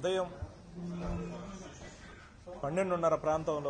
ఉదయం పన్నెండున్నర ప్రాంతంలో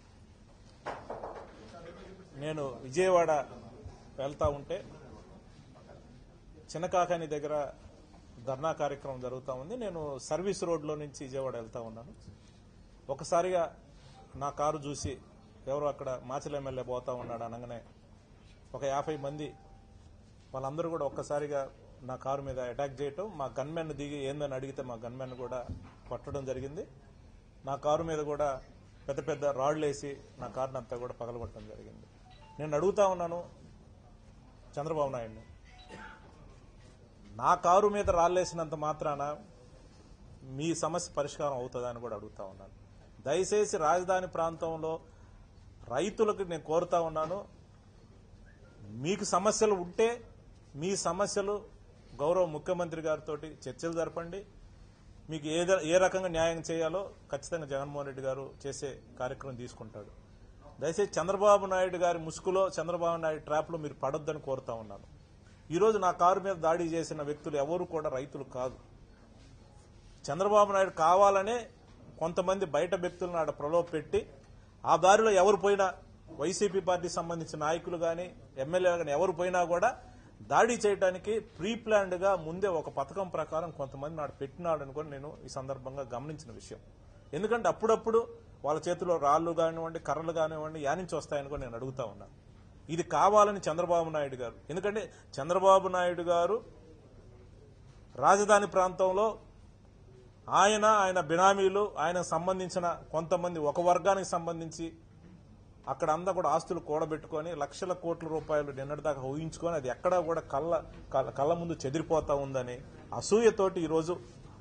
నేను విజయవాడ వెళ్తా ఉంటే చిన్నకాకాని దగ్గర ధర్నా కార్యక్రమం జరుగుతూ ఉంది నేను సర్వీస్ రోడ్లో నుంచి విజయవాడ వెళ్తా ఉన్నాను ఒకసారిగా నా కారు చూసి ఎవరు అక్కడ మాచల ఎమ్మెల్యే పోతా ఉన్నాడు అనగానే ఒక యాభై మంది వాళ్ళందరూ కూడా ఒక్కసారిగా నా కారు మీద అటాక్ చేయటం మా గన్మెన్ దిగి ఏందని అడిగితే మా గన్మెన్ కూడా కొట్టడం జరిగింది నా కారు మీద కూడా పెద్ద పెద్ద రాడ్లు వేసి నా కారుని అంతా కూడా పగలగొట్టడం జరిగింది నేను అడుగుతా ఉన్నాను చంద్రబాబు నాయుడిని నా కారు మీద రాళ్ళేసినంత మాత్రాన మీ సమస్య పరిష్కారం అవుతుందా అని కూడా అడుగుతా ఉన్నాను దయచేసి రాజధాని ప్రాంతంలో రైతులకు నేను కోరుతా ఉన్నాను మీకు సమస్యలు ఉంటే మీ సమస్యలు గౌరవ ముఖ్యమంత్రి గారితో చర్చలు జరపండి మీకు ఏ ఏ రకంగా న్యాయం చేయాలో ఖచ్చితంగా జగన్మోహన్ రెడ్డి గారు చేసే కార్యక్రమం తీసుకుంటాడు దయచేసి చంద్రబాబు నాయుడు గారి ముసుగులో చంద్రబాబు నాయుడు ట్రాప్లో మీరు పడొద్దని కోరుతా ఉన్నాను ఈరోజు నా కారు మీద దాడి చేసిన వ్యక్తులు ఎవరు కూడా రైతులు కాదు చంద్రబాబు నాయుడు కావాలనే కొంతమంది బయట వ్యక్తులను ఆడ ప్రలోభ పెట్టి ఆ దారిలో ఎవరు పోయినా వైసీపీ పార్టీ సంబంధించిన నాయకులు కానీ ఎమ్మెల్యేలు కానీ ఎవరు పోయినా కూడా దాడి చేయడానికి ప్రీ ప్లాన్డ్ గా ముందే ఒక పథకం ప్రకారం కొంతమంది నాడు పెట్టినాడని కూడా నేను ఈ సందర్భంగా గమనించిన విషయం ఎందుకంటే అప్పుడప్పుడు వాళ్ళ చేతిలో రాళ్లు కానివ్వండి కర్రలు కానివ్వండి యానించి వస్తాయని కూడా నేను అడుగుతా ఉన్నాను ఇది కావాలని చంద్రబాబు నాయుడు గారు ఎందుకంటే చంద్రబాబు నాయుడు గారు రాజధాని ప్రాంతంలో ఆయన ఆయన బినామీలు ఆయనకు సంబంధించిన కొంతమంది ఒక వర్గానికి సంబంధించి అక్కడ అంతా కూడా ఆస్తులు కూడబెట్టుకొని లక్షల కోట్ల రూపాయలు నిన్నటిదాకా ఊహించుకొని అది ఎక్కడా కూడా కళ్ళ కళ్ళ- కళ్ళ ముందు చెదిరిపోతా ఉందని అసూయతోటి ఈరోజు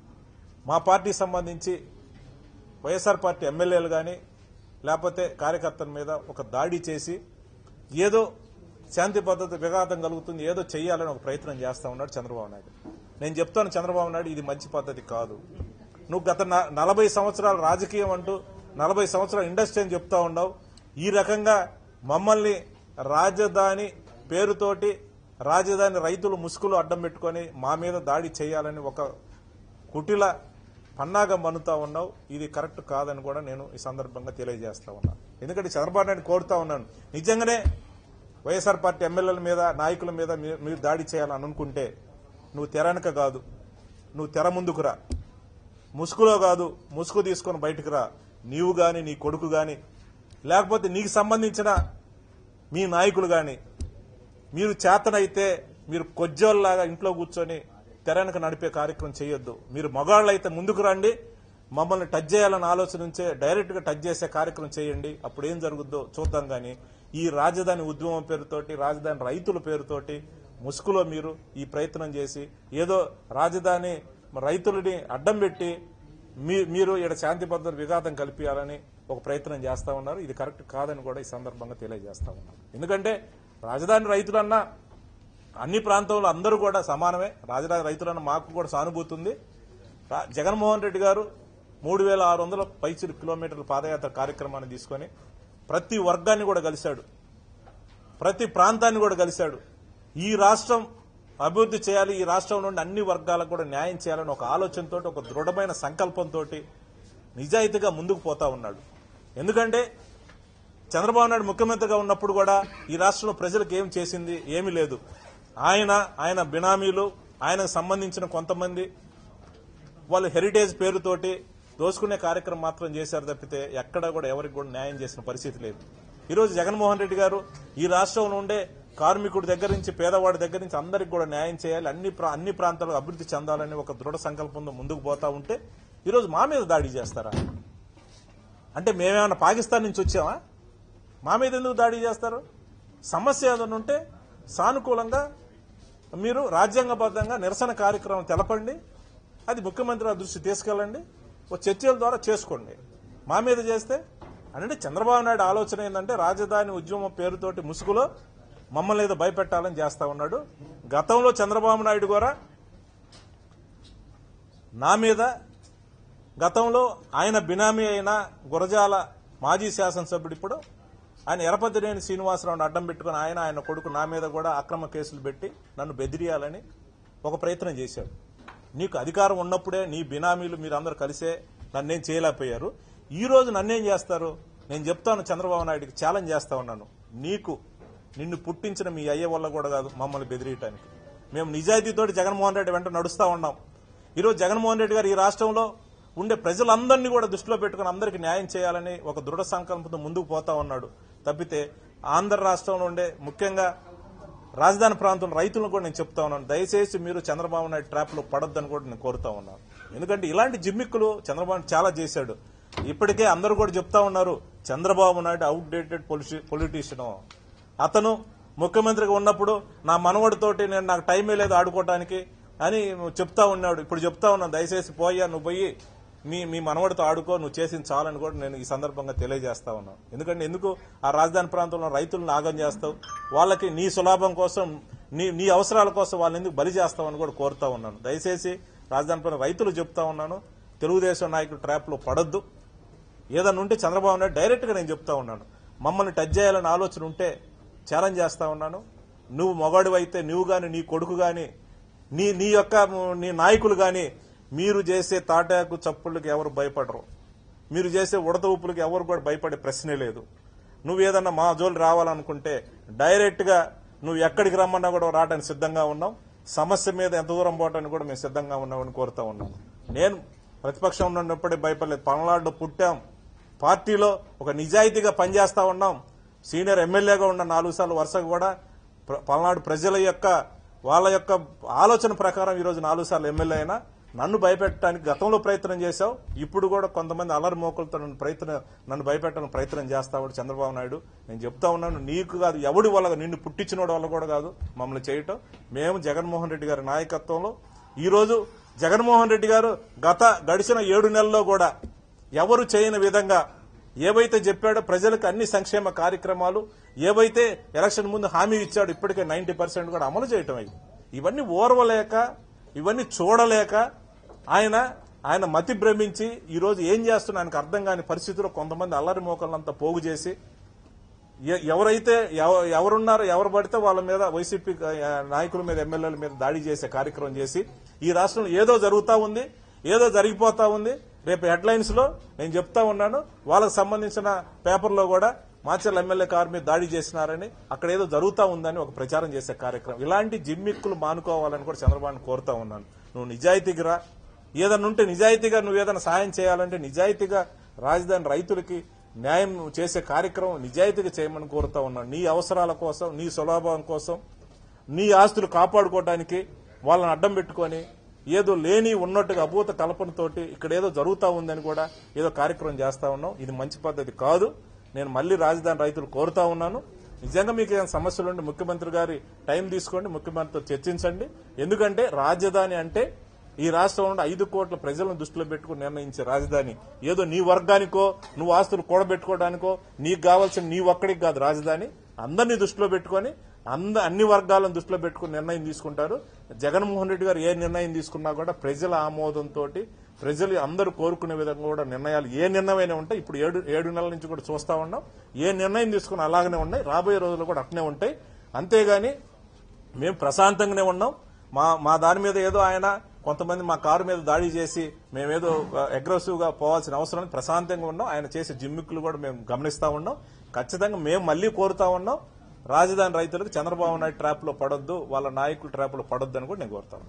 మా పార్టీ సంబంధించి వైఎస్ఆర్ పార్టీ ఎమ్మెల్యేలు కానీ లేకపోతే కార్యకర్తల మీద ఒక దాడి చేసి ఏదో శాంతి పద్ధతి విఘాతం కలుగుతుంది ఏదో చెయ్యాలని ఒక ప్రయత్నం చేస్తా ఉన్నాడు చంద్రబాబు నాయుడు నేను చెప్తాను చంద్రబాబు నాయుడు ఇది మంచి పద్ధతి కాదు నువ్వు గత న- నలభై సంవత్సరాల రాజకీయం అంటూ నలభై సంవత్సరాల ఇండస్ట్రీ అని చెప్తా ఉన్నావు ఈ రకంగా మమ్మల్ని రాజధాని పేరుతోటి రాజధాని రైతులు ముసుగులు అడ్డం పెట్టుకొని మా మీద దాడి చేయాలని ఒక కుటిల పన్నాగా మన్నుతా ఉన్నావు ఇది కరెక్ట్ కాదని కూడా నేను ఈ సందర్భంగా తెలియజేస్తా ఉన్నాను ఎందుకంటే చంద్రబాబు నాయుడు కోరుతా ఉన్నాను నిజంగానే వైఎస్ఆర్ పార్టీ ఎమ్మెల్యేల మీద నాయకుల మీద మీ- మీరు దాడి చేయాలని అనుకుంటే నువ్వు తెరనక కాదు నువ్వు తెర ముందుకు రా ముసుగులో కాదు ముసుగు తీసుకొని బయటకు రా నీవు గాని నీ కొడుకు గాని లేకపోతే నీకు సంబంధించిన మీ నాయకులు గాని మీరు చేతనైతే మీరు కొజ్జోల్లాగా ఇంట్లో కూర్చొని తెరనక నడిపే కార్యక్రమం చేయొద్దు మీరు మగాళ్ళు అయితే ముందుకు రండి మమ్మల్ని టచ్ చేయాలని ఆలోచనించే డైరెక్ట్ గా టచ్ చేసే కార్యక్రమం చేయండి అప్పుడు ఏం జరుగుద్దో చూద్దాం గాని ఈ రాజధాని ఉద్యమం పేరుతోటి రాజధాని రైతుల పేరుతోటి ముసుగులో మీరు ఈ ప్రయత్నం చేసి ఏదో రాజధాని రైతులని అడ్డం పెట్టి మీ- మీరు ఇక్కడ శాంతి భద్రత విఘాతం కల్పించాలని ఒక ప్రయత్నం చేస్తా ఉన్నారు ఇది కరెక్ట్ కాదని కూడా ఈ సందర్భంగా తెలియజేస్తా ఉన్నారు ఎందుకంటే రాజధాని రైతులన్నా అన్ని ప్రాంతంలో అందరూ కూడా సమానమే రాజధాని రైతులన్న మాకు కూడా సానుభూతి ఉంది రా- జగన్మోహన్ రెడ్డి గారు మూడు వేల ఆరు వందల పైచిలు కిలోమీటర్ల పాదయాత్ర కార్యక్రమాన్ని తీసుకొని ప్రతి వర్గాన్ని కూడా కలిశాడు ప్రతి ప్రాంతాన్ని కూడా కలిశాడు ఈ రాష్ట్రం అభివృద్ధి చేయాలి ఈ రాష్ట్రం నుండి అన్ని వర్గాలకు కూడా న్యాయం చేయాలని ఒక ఆలోచనతో ఒక దృఢమైన సంకల్పంతో నిజాయితీగా ముందుకు పోతా ఉన్నాడు ఎందుకంటే చంద్రబాబు నాయుడు ముఖ్యమంత్రిగా ఉన్నప్పుడు కూడా ఈ రాష్ట్రంలో ప్రజలకు ఏం చేసింది ఏమీ లేదు ఆయన ఆయన బినామీలు ఆయనకు సంబంధించిన కొంతమంది వాళ్ళు హెరిటేజ్ పేరుతోటి దోసుకునే కార్యక్రమం మాత్రం చేశారు తప్పితే ఎక్కడా కూడా ఎవరికి కూడా న్యాయం చేసిన పరిస్థితి లేదు ఈరోజు జగన్మోహన్ రెడ్డి గారు ఈ రాష్ట్రంలో ఉండే కార్మికుడి దగ్గర నుంచి పేదవాడి దగ్గర నుంచి అందరికి కూడా న్యాయం చేయాలి అన్ని ప్రా- అన్ని ప్రాంతాలకు అభివృద్ధి చెందాలని ఒక దృఢ సంకల్పంతో ముందుకు పోతా ఉంటే ఈరోజు మా మీద దాడి చేస్తారా అంటే మేమేమైనా పాకిస్తాన్ నుంచి వచ్చామా మా మీద ఎందుకు దాడి చేస్తారు సమస్య ఏదైనా ఉంటే సానుకూలంగా మీరు రాజ్యాంగబద్ధంగా నిరసన కార్యక్రమం తెలపండి అది ముఖ్యమంత్రి గారి దృష్టి తీసుకెళ్ళండి ఓ చర్చల ద్వారా చేసుకోండి మా మీద చేస్తే అంటే చంద్రబాబు నాయుడు ఆలోచన ఏంటంటే రాజధాని ఉద్యమం పేరుతోటి ముసుగులో మమ్మల్ని ఏదో భయపెట్టాలని చేస్తా ఉన్నాడు గతంలో చంద్రబాబు నాయుడు కూడా నా మీద గతంలో ఆయన బినామీ అయిన గురజాల మాజీ శాసనసభ్యుడు ఇప్పుడు ఆయన ఎరపతినేని శ్రీనివాసరావుని అడ్డం పెట్టుకుని ఆయన ఆయన కొడుకు నా మీద కూడా అక్రమ కేసులు పెట్టి నన్ను బెదిరియాలని ఒక ప్రయత్నం చేశాడు నీకు అధికారం ఉన్నప్పుడే నీ బినామీలు మీరందరూ కలిసే నన్నేం చేయలేకపోయారు ఈ రోజు నన్నేం చేస్తారు నేను చెప్తాను చంద్రబాబు నాయుడికి ఛాలెంజ్ చేస్తా ఉన్నాను నీకు నిన్ను పుట్టించిన మీ అయ్య వల్ల కూడా కాదు మమ్మల్ని బెదిరియటానికి మేము నిజాయితీతోటి జగన్మోహన్ రెడ్డి వెంట నడుస్తా ఉన్నాం ఈరోజు జగన్మోహన్ రెడ్డి గారు ఈ రాష్ట్రంలో ఉండే ప్రజలందరినీ కూడా దృష్టిలో పెట్టుకుని అందరికీ న్యాయం చేయాలని ఒక దృఢ సంకల్పంతో ముందుకు పోతా ఉన్నాడు తప్పితే ఆంధ్ర రాష్ట్రంలో ఉండే ముఖ్యంగా రాజధాని ప్రాంతం రైతులను కూడా నేను చెప్తా ఉన్నాను దయచేసి మీరు చంద్రబాబు నాయుడు ట్రాప్ లో పడొద్దని కూడా నేను కోరుతా ఉన్నాను ఎందుకంటే ఇలాంటి జిమ్మిక్కులు చంద్రబాబు నాయుడు చాలా చేశాడు ఇప్పటికే అందరూ కూడా చెప్తా ఉన్నారు Chandrababu Naidu outdated politician అతను ముఖ్యమంత్రిగా ఉన్నప్పుడు నా మనవడితోటి నేను నాకు టైమే లేదు ఆడుకోవడానికి అని చెప్తా ఉన్నాడు ఇప్పుడు చెప్తా ఉన్నాను దయచేసి పోయా నువ్వు పోయి మీ మీ మనవడితో ఆడుకో నువ్వు చేసింది చాలని కూడా నేను ఈ సందర్భంగా తెలియజేస్తా ఉన్నాను ఎందుకంటే ఎందుకు ఆ రాజధాని ప్రాంతంలో రైతులను నాగం చేస్తావు వాళ్ళకి నీ సులాభం కోసం నీ నీ అవసరాల కోసం వాళ్ళని ఎందుకు బలి చేస్తావని కూడా కోరుతా ఉన్నాను దయచేసి రాజధాని ప్రాంతం రైతులు చెప్తా ఉన్నాను తెలుగుదేశం నాయకులు ట్రాప్ లో పడొద్దు ఏదన్నా ఉంటే చంద్రబాబు నాయుడు డైరెక్ట్ గా నేను చెప్తా ఉన్నాను మమ్మల్ని టచ్ చేయాలనే ఆలోచన ఉంటే ఛాలెంజ్ చేస్తా ఉన్నాను నువ్వు మొగాడు అయితే నువ్వు గాని నీ కొడుకు గాని నీ నీ యొక్క నీ నాయకులు గాని మీరు చేసే తాటాకు చప్పుళ్ళకి ఎవరు భయపడరు మీరు చేసే ఉడత ఊపులకు ఎవరు కూడా భయపడే ప్రశ్నే లేదు నువ్వు ఏదన్నా మా జోలు రావాలనుకుంటే డైరెక్ట్ గా నువ్వు ఎక్కడికి రమ్మన్నా కూడా రావడానికి సిద్ధంగా ఉన్నాం సమస్య మీద ఎంత దూరం పోవటానికి కూడా మేము సిద్ధంగా ఉన్నామని కోరుతా ఉన్నాం నేను ప్రతిపక్షం ఉన్నప్పుడే భయపడలేదు పల్నాడులో పుట్టాం పార్టీలో ఒక నిజాయితీగా పనిచేస్తా ఉన్నాం సీనియర్ ఎమ్మెల్యేగా ఉన్న నాలుగు సార్లు వరుసగా కూడా ప్ర- పల్నాడు ప్రజల యొక్క వాళ్ళ యొక్క ఆలోచన ప్రకారం ఈరోజు నాలుగు సార్లు ఎమ్మెల్యే అయినా నన్ను భయపెట్టడానికి గతంలో ప్రయత్నం చేశావు ఇప్పుడు కూడా కొంతమంది అల్లరి మోకలతో నన్ను ప్రయత్నం నన్ను భయపెట్టడానికి ప్రయత్నం చేస్తావాడు చంద్రబాబు నాయుడు నేను చెప్తా ఉన్నాను నీకు కాదు ఎవడి వల్ల నిన్ను పుట్టించినోడి వల్ల కూడా కాదు మమ్మల్ని చేయటం మేము జగన్మోహన్ రెడ్డి గారి నాయకత్వంలో ఈ రోజు జగన్మోహన్ రెడ్డి గారు గత గడిచిన ఏడు నెలల్లో కూడా ఎవరు చేయని విధంగా ఏవైతే చెప్పాడో ప్రజలకు అన్ని సంక్షేమ కార్యక్రమాలు ఏవైతే ఎలక్షన్ ముందు హామీ ఇచ్చాడో ఇప్పటికే నైన్టీ పర్సెంట్ కూడా అమలు చేయటం అయింది ఇవన్నీ ఓర్వలేక ఇవన్నీ చూడలేక ఆయన ఆయన మతి భ్రమించి ఈ రోజు ఏం చేస్తున్నా ఆయనకు అర్థం కాని పరిస్థితుల్లో కొంతమంది అల్లరి మోకలంతా పోగు చేసి ఎ- ఎవరైతే ఎవ- ఎవరున్నారో ఎవరు పడితే వాళ్ళ మీద వైసీపీ ఆ, నాయకుల మీద ఎమ్మెల్యేల మీద దాడి చేసే కార్యక్రమం చేసి ఈ రాష్ట్రంలో ఏదో జరుగుతా ఉంది ఏదో జరిగిపోతా ఉంది రేపు హెడ్లైన్స్ లో నేను చెప్తా ఉన్నాను వాళ్ళకి సంబంధించిన పేపర్లో కూడా మాచర్ల ఎమ్మెల్యే కారు మీద దాడి చేసినారని అక్కడ ఏదో జరుగుతా ఉందని ఒక ప్రచారం చేసే కార్యక్రమం ఇలాంటి జిమ్మిక్కులు మానుకోవాలని కూడా చంద్రబాబుని కోరుతా ఉన్నాను నువ్వు నిజాయితీకి రా ఏదన్నా ఉంటే నిజాయితీగా నువ్వు ఏదైనా సాయం చేయాలంటే నిజాయితీగా రాజధాని రైతులకి న్యాయం చేసే కార్యక్రమం నిజాయితీగా చేయమని కోరుతా ఉన్నాను నీ అవసరాల కోసం నీ స్వలాభం కోసం నీ ఆస్తులు కాపాడుకోవడానికి వాళ్ళని అడ్డం పెట్టుకొని ఏదో లేని ఉన్నట్టుగా అభూత కల్పనతోటి ఇక్కడ ఏదో జరుగుతా ఉందని కూడా ఏదో కార్యక్రమం చేస్తా ఉన్నాం ఇది మంచి పద్ధతి కాదు నేను మళ్ళీ రాజధాని రైతులు కోరుతా ఉన్నాను నిజంగా మీకు ఏమైనా సమస్యలు ఉంటే ముఖ్యమంత్రి గారి టైం తీసుకోండి ముఖ్యమంత్రితో చర్చించండి ఎందుకంటే రాజధాని అంటే ఈ రాష్ట్రంలో ఐదు కోట్ల ప్రజలను దృష్టిలో పెట్టుకుని నిర్ణయించే రాజధాని ఏదో నీ వర్గానికో నువ్వు ఆస్తులు కూడబెట్టుకోవడానికో నీకు కావాల్సిన నీ ఒక్కడికి కాదు రాజధాని అందరినీ దృష్టిలో పెట్టుకొని అంద అన్ని వర్గాలను దృష్టిలో పెట్టుకుని నిర్ణయం తీసుకుంటారు జగన్మోహన్ రెడ్డి గారు ఏ నిర్ణయం తీసుకున్నా కూడా ప్రజల ఆమోదంతో ప్రజలు అందరూ కోరుకునే విధంగా కూడా నిర్ణయాలు ఏ నిర్ణయమైనా ఉంటాయి ఇప్పుడు ఏడు ఏడు నెలల నుంచి కూడా చూస్తా ఉన్నాం ఏ నిర్ణయం తీసుకుని అలాగనే ఉన్నాయి రాబోయే రోజుల్లో కూడా అట్నే ఉంటాయి అంతేగాని మేము ప్రశాంతంగానే ఉన్నాం మా మా దాని మీద ఏదో ఆయన కొంతమంది మా కారు మీద దాడి చేసి మేమేదో అగ్రెసివ్ గా పోవాల్సిన అవసరం లేదు. ప్రశాంతంగా ఉన్నాం ఆయన చేసే జిమ్మిక్కులు కూడా మేము గమనిస్తా ఉన్నాం ఖచ్చితంగా మేము మళ్ళీ కోరుతా ఉన్నాం రాజధాని రైతులకు చంద్రబాబు నాయుడు ట్రాప్ లో పడొద్దు వాళ్ళ నాయకుల ట్రాప్ లో పడొద్దు అని కూడా నేను కోరుతాను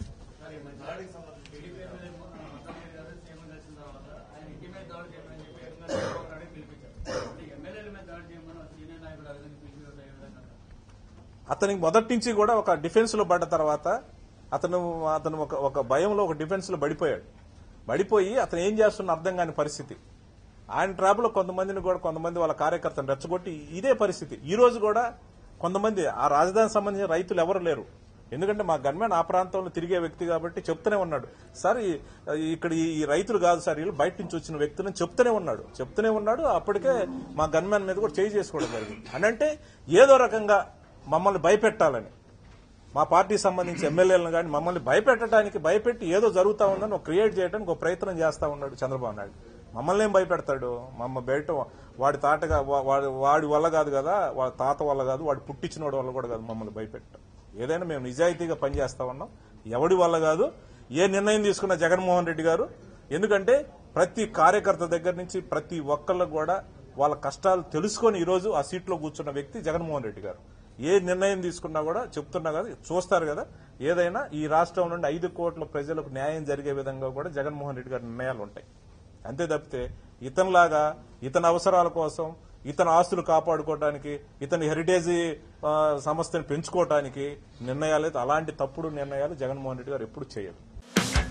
టీడీపీ ఎమ్మెల్యే మొత్తం గారు సీఎం కలిసిన తర్వాత ఆయన ఇంటి మీద దాడి చేయమని చెప్పి ఏకంగా చంద్రబాబు నాయుడు పిలిపించారు ఈ ఎమ్మెల్యేల మీద దాడి చేయమని ఒక సీనియర్ నాయకుడు ఆ విధంగా పిలిపించడం ఏ విధంగా అంటారు? అతనికి మొదటి నుంచి కూడా ఒక డిఫెన్స్ లో పడ్డ తర్వాత అతను అతను ఒక ఒక భయంలో ఒక డిఫెన్స్ లో పడిపోయాడు పడిపోయి అతను ఏం చేస్తున్న అర్థం కాని పరిస్థితి ఆయన ట్రాప్ లో కొంతమందిని కూడా కొంతమంది వాళ్ళ కార్యకర్తను రెచ్చగొట్టి ఇదే పరిస్థితి ఈ రోజు కూడా కొంతమంది ఆ రాజధానికి సంబంధించిన రైతులు ఎవరు లేరు ఎందుకంటే మా గన్మెన్ ఆ ప్రాంతంలో తిరిగే వ్యక్తి కాబట్టి చెప్తూనే ఉన్నాడు సార్ ఈ- ఇక్కడ ఈ- ఈ రైతులు కాదు సార్ వీళ్ళు బయట నుంచి వచ్చిన వ్యక్తులని చెప్తూనే ఉన్నాడు చెప్తూనే ఉన్నాడు అప్పటికే మా గన్మెన్ మీద కూడా చేయి చేసుకోవడం జరిగింది అని అంటే ఏదో రకంగా మమ్మల్ని భయపెట్టాలని మా పార్టీకి సంబంధించి ఎమ్మెల్యేలను కానీ మమ్మల్ని భయపెట్టడానికి భయపెట్టి ఏదో జరుగుతా ఉందని ఒక క్రియేట్ చేయడానికి ఒక ప్రయత్నం చేస్తా ఉన్నాడు చంద్రబాబు నాయుడు మమ్మల్ని ఏం భయపెడతాడు మమ్మ బయట వాడి తాటగా వా- వాడి వాడి వల్ల కాదు కదా వాడి తాత వల్ల కాదు వాడు పుట్టించినోడి వల్ల కూడా కాదు మమ్మల్ని భయపెట్టడం ఏదైనా మేము నిజాయితీగా పనిచేస్తా ఉన్నాం ఎవడి వల్ల కాదు ఏ నిర్ణయం తీసుకున్న జగన్మోహన్ రెడ్డి గారు ఎందుకంటే ప్రతి కార్యకర్త దగ్గర నుంచి ప్రతి ఒక్కళ్ళకు కూడా వాళ్ళ కష్టాలు తెలుసుకొని ఈరోజు ఆ సీట్లో కూర్చున్న వ్యక్తి జగన్మోహన్ రెడ్డి గారు ఏ నిర్ణయం తీసుకున్నా కూడా చెప్తున్నా కదా చూస్తారు కదా ఏదైనా ఈ రాష్ట్రం నుండి ఐదు కోట్ల ప్రజలకు న్యాయం జరిగే విధంగా కూడా జగన్మోహన్ రెడ్డి గారి నిర్ణయాలు ఉంటాయి అంతే తప్పితే ఇతనిలాగా ఇతని అవసరాల కోసం ఇతని ఆస్తులు కాపాడుకోవడానికి ఇతని హెరిటేజ్ ఆ, సంస్థను పెంచుకోవడానికి నిర్ణయాలు అయితే అలాంటి తప్పుడు నిర్ణయాలు జగన్మోహన్ రెడ్డి గారు ఎప్పుడు చేయరు